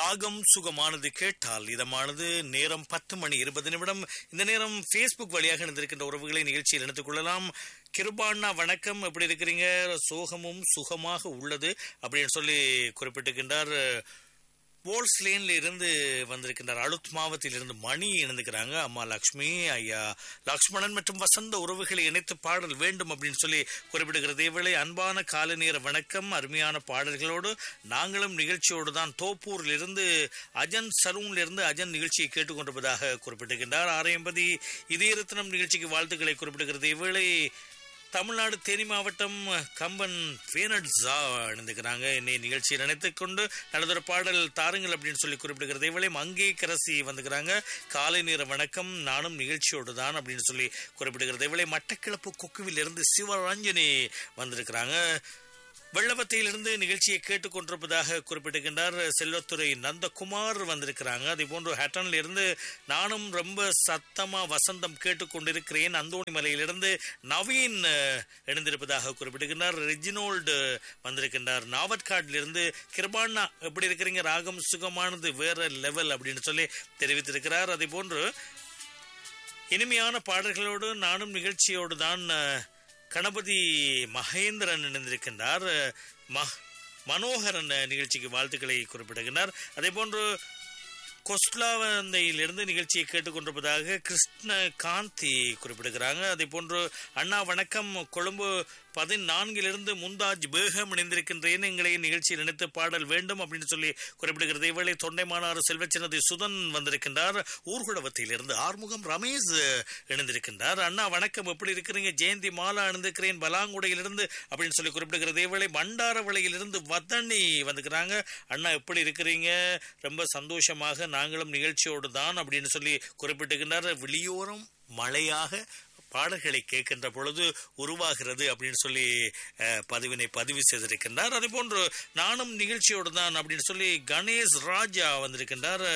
ராகம் சுகமானது கேட்டால் இதமானது நேரம் பத்து மணி இருபது நிமிடம் இந்த நேரம் ஃபேஸ்புக் வழியாக இணைந்திருக்கின்ற உறவுகளை நிகழ்ச்சியில் இணைத்துக் கொள்ளலாம் கிருபாண்ணா வணக்கம் எப்படி இருக்கிறீங்க சோகமும் சுகமாக உள்ளது அப்படின்னு சொல்லி குறிப்பிட்டிருக்கின்றார் போல்ஸ்லேன்ல இருந்து வந்திருக்கின்றார் அழுத் மாவட்டத்தில் இருந்து மணி இணைந்துக்கிறாங்க அம்மா லக்ஷ்மி ஐயா லக்ஷ்மணன் மற்றும் வசந்த உறவுகளை இணைத்து பாடல் வேண்டும் அப்படின்னு சொல்லி குறிப்பிடுகிறது இவளை அன்பான காலை நேர வணக்கம் அருமையான பாடல்களோடு நாங்களும் நிகழ்ச்சியோடு தான் தோப்பூரில் இருந்து அஜன் சலூன்ல இருந்து அஜன் நிகழ்ச்சியை கேட்டுக்கொண்டிருப்பதாக குறிப்பிட்டிருக்கின்றார் ஆரையம்பதி இதயரத்னம் நிகழ்ச்சிக்கு வாழ்த்துக்களை குறிப்பிடுகிறது இவளை தமிழ்நாடு தேனி மாவட்டம் கம்பன் பேனட்ஸா இணைந்துக்கிறாங்க என்னை நிகழ்ச்சியை நினைத்துக் கொண்டு நல்லதொரு பாடல் தாருங்கள் அப்படின்னு சொல்லி குறிப்பிடுகிறது இவளை மங்கை கரசி வந்துக்கிறாங்க காலை நேர வணக்கம் நானும் நிகழ்ச்சியோடு தான் அப்படின்னு சொல்லி குறிப்பிடுகிறது இவளை மட்டக்கிளப்பு கொக்குவில் இருந்து சிவரஞ்சனி வந்திருக்கிறாங்க வெள்ளவத்தையிலிருந்து நிகழ்ச்சியை கேட்டுக்கொண்டிருப்பதாக குறிப்பிட்டிருக்கின்றார் செல்வத்துறை நந்தகுமார் வந்திருக்கிறாங்க அதே போன்று ஹேட்டன்ல இருந்து நானும் ரொம்ப சத்தமா வசந்தம் கேட்டுக்கொண்டிருக்கிறேன் அந்தோணி மலையிலிருந்து நவீன் இணைந்திருப்பதாக குறிப்பிட்டிருக்கின்றார் ரெஜினோல்டு வந்திருக்கின்றார் நாவற்காட்டிலிருந்து இருந்து கிருபாண்ணா எப்படி இருக்கிறீங்க ராகம் சுகமானது வேற லெவல் அப்படின்னு சொல்லி தெரிவித்திருக்கிறார் அதே போன்று இனிமையான பாடல்களோடு நானும் நிகழ்ச்சியோடு தான் கணபதி மகேந்திரன் இணைந்திருக்கின்றார் மனோகரன் நிகழ்ச்சிக்கு வாழ்த்துக்களை குறிப்பிடுகின்றார் அதே போன்று கொஸ்லாவந்தையிலிருந்து நிகழ்ச்சியை கேட்டுக்கொண்டிருப்பதாக கிருஷ்ண காந்தி குறிப்பிடுகிறாங்க அதே போன்று அண்ணா வணக்கம் கொழும்பு பதினான்கிலிருந்து முந்தாஜ் பேகம் இணைந்திருக்கின்றேன் எங்களை நிகழ்ச்சியில் நினைத்து பாடல் வேண்டும் அப்படின்னு சொல்லி குறிப்பிடுகிறது இவளை தொண்டைமானாறு செல்வச்சினதி சுதன் வந்திருக்கின்றார் ஊர்குடவத்திலிருந்து ஆறுமுகம் ரமேஷ் இணைந்திருக்கின்றார் அண்ணா வணக்கம் எப்படி இருக்கிறீங்க ஜெயந்தி மாலா இணைந்திருக்கிறேன் பலாங்குடையிலிருந்து அப்படின்னு சொல்லி குறிப்பிடுகிறது இவளை பண்டாரவளையிலிருந்து வதனி வந்துக்கிறாங்க அண்ணா எப்படி இருக்கிறீங்க ரொம்ப சந்தோஷமாக நாங்களும் நிகழ்ச்சியோடு தான் அப்படின்னு சொல்லி குறிப்பிட்டுகின்றார் வெளியோரம் மழையாக பாடல்களை கேட்கின்ற பொழுது உருவாகிறது அப்படின்னு சொல்லி பதிவினை பதிவு செய்திருக்கின்றார் அதே போன்று நானும் நிகழ்ச்சியோடு தான் அப்படின்னு சொல்லி கணேஷ் ராஜா வந்திருக்கின்றார்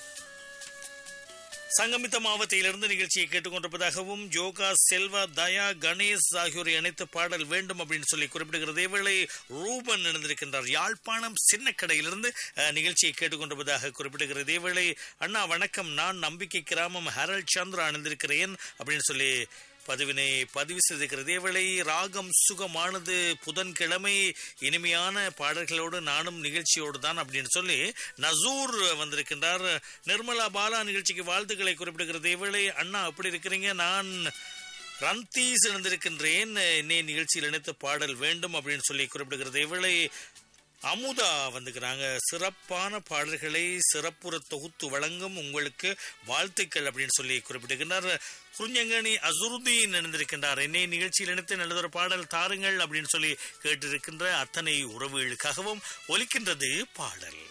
சங்கமித்த மாவட்டத்திலிருந்து நிகழ்ச்சியை கேட்டுக்கொண்டிருப்பதாகவும் யோகா செல்வா தயா கணேஷ் ஆகியோரை இணைத்து பாடல் வேண்டும் அப்படின்னு சொல்லி குறிப்பிடுகிறது இவளை ரூபன் இணைந்திருக்கின்றார் யாழ்ப்பாணம் சின்ன கடையிலிருந்து நிகழ்ச்சியை கேட்டுக்கொண்டிருப்பதாக குறிப்பிடுகிறது இவளை அண்ணா வணக்கம் நான் நம்பிக்கை கிராமம் ஹரல் சந்திரா அணிந்திருக்கிறேன் அப்படின்னு சொல்லி பதிவினை பதிவு செய்திருக்கிறது இவளை ராகம் சுகமானது புதன்கிழமை இனிமையான பாடல்களோடு நானும் நிகழ்ச்சியோடு தான் அப்படின்னு சொல்லி நசூர் வந்திருக்கின்றார் நிர்மலா பாலா நிகழ்ச்சிக்கு வாழ்த்துக்களை குறிப்பிடுகிறது இவளை அண்ணா எப்படி இருக்கிறீங்க நான் ரந்தீஸ் இணைந்திருக்கின்றேன் என்னை நிகழ்ச்சியில் இணைத்து பாடல் வேண்டும் அப்படின்னு சொல்லி குறிப்பிடுகிறது இவளை அமுதா வந்துக்கிறாங்க சிறப்பான பாடல்களை சிறப்புற தொகுத்து வழங்கும் உங்களுக்கு வாழ்த்துக்கள் அப்படின்னு சொல்லி குறிப்பிட்டிருக்கின்றார் குறிஞ்சங்கனி அசுருதீன் இணைந்திருக்கின்றார் என்னை நிகழ்ச்சியில் இணைத்து நல்லதொரு பாடல் தாருங்கள் அப்படின்னு சொல்லி கேட்டிருக்கின்ற அத்தனை உறவுகளுக்காகவும் ஒலிக்கின்றது பாடல்